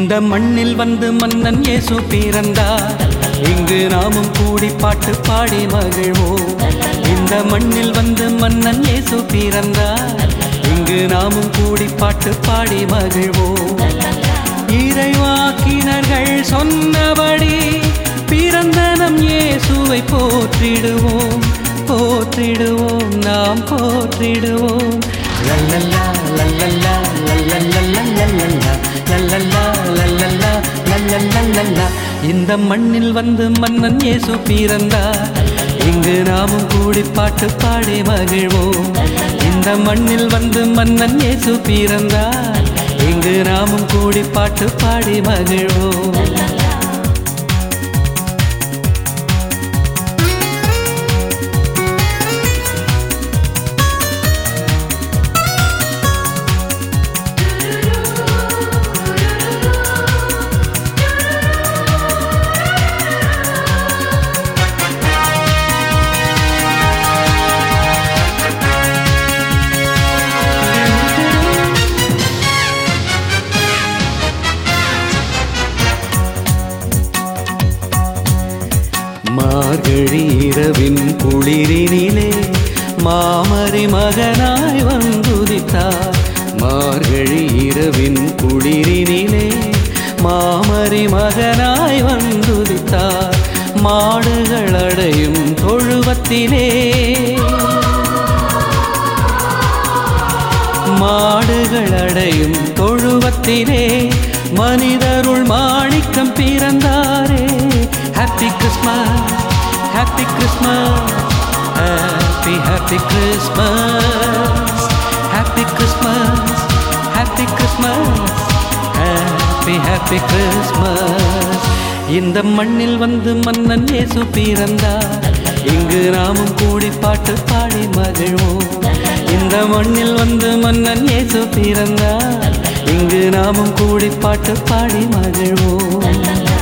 இந்த மண்ணில் வந்து மன்னன் இயேசு பிறந்தார் இங்கு நாமும் கூடி பாட்டு பாடி மகிழ்வோம் இந்த மண்ணில் வந்து மன்னன் இயேசு பிறந்தார் இங்கு நாமும் கூடி பாட்டு பாடி மகிழ்வோம் இறைவாக்கினர்கள் சொன்னபடி பிறந்த நம் இயேசுவை போற்றிடுவோம் போற்றிடுவோம் நாம் போற்றிடுவோம் லல்லல்லா லல்லல்லா லல்லல்லா லல்லல்லா லல்லல்லா லல்லல்லா லல்லல்லா இந்த மண்ணில் வந்து மன்னன் இயேசு பிறந்தார் இங்கு நாமும் கூடி பாட்டு பாடி மகிழ்வோம் இந்த மண்ணில் வந்து மன்னன் இயேசு பிறந்தார் இங்கு நாமும் கூடி பாட்டு பாடி மகிழ்வோம் மார்கழி இரவின் குளிரினிலே மாமரி மகனாய் வந்துதித்தார் மார்கழி இரவின் குளிரினிலே மாமரி மகனாய் வந்துதித்தார் மாடுகள் அடையும் தொழுவத்திலே மாடுகள் அடையும் தொழுவத்திலே மனிதருள் மாணிக்கம் பிறந்தாரே happy Christmas happy Christmas happy happy Christmas happy Christmas happy Christmas happy happy Christmas இந்த மண்ணில் வந்து மன்னன் இயேசு பிறந்தார் இங்கு நாமும் கூடி பாட்டு பாடி மகிழ்வோம் இந்த மண்ணில் வந்து மன்னன் இயேசு பிறந்தார் இங்கு நாமும் கூடி பாட்டு பாடி மகிழ்வோம்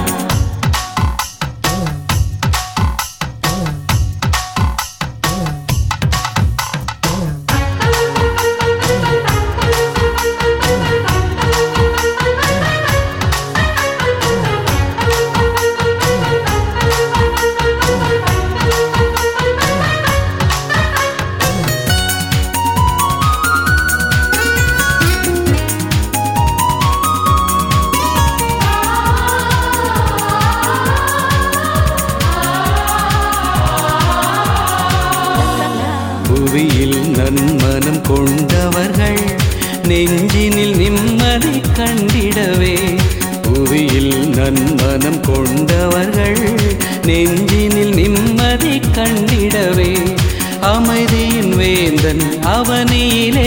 புவியில் நன்மனம் கொண்டவர்கள் நெஞ்சினில் நிம்மதி கண்டிடவே புவியில் நன்மனம் கொண்டவர்கள் நெஞ்சினில் நிம்மதி கண்டிடவே அமைதியின் வேந்தன் அவனியிலே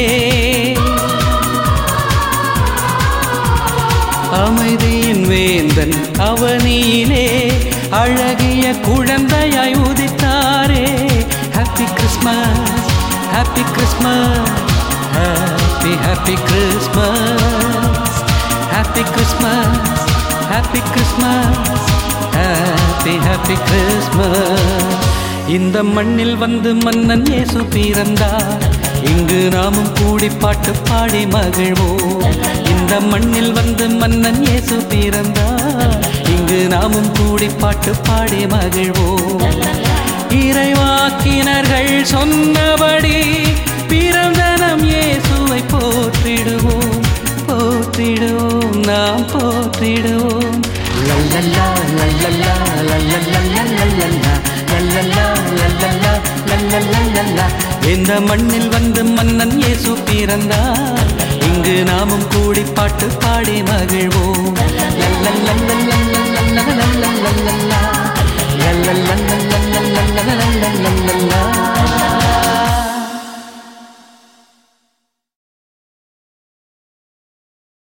அமைதியின் வேந்தன் அவனியிலே அழகிய குழந்தையாய் உதித்தாரே happy Christmas happy Christmas happy happy Christmas happy Christmas happy Christmas happy happy Christmas இந்த மண்ணில் வந்து மன்னன் இயேசு பிறந்தார் இங்கு நாமும் கூடி பாட்டு பாடி மகிழ்வோம் இந்த மண்ணில் வந்து மன்னன் இயேசு பிறந்தார் இங்கு நாமும் கூடி பாட்டு பாடி மகிழ்வோம் இறைவாக்கினர்கள் சொன்னபடி பிறந்த நம் இயேசுவை போற்றிடுவோம் போற்றிடுவோம் நாம் போற்றிடுவோம் லல்லல்லா லல்லல்லா லல்லல்லா லல்லல்லா லல்லல்லா லல்லல்லா லல்லல்லா லல்லா இந்த மண்ணில் வந்து மன்னன் இயேசு பிறந்தார் இங்கு நாமும் கூடி பாட்டு பாடி மகிழ்வோம்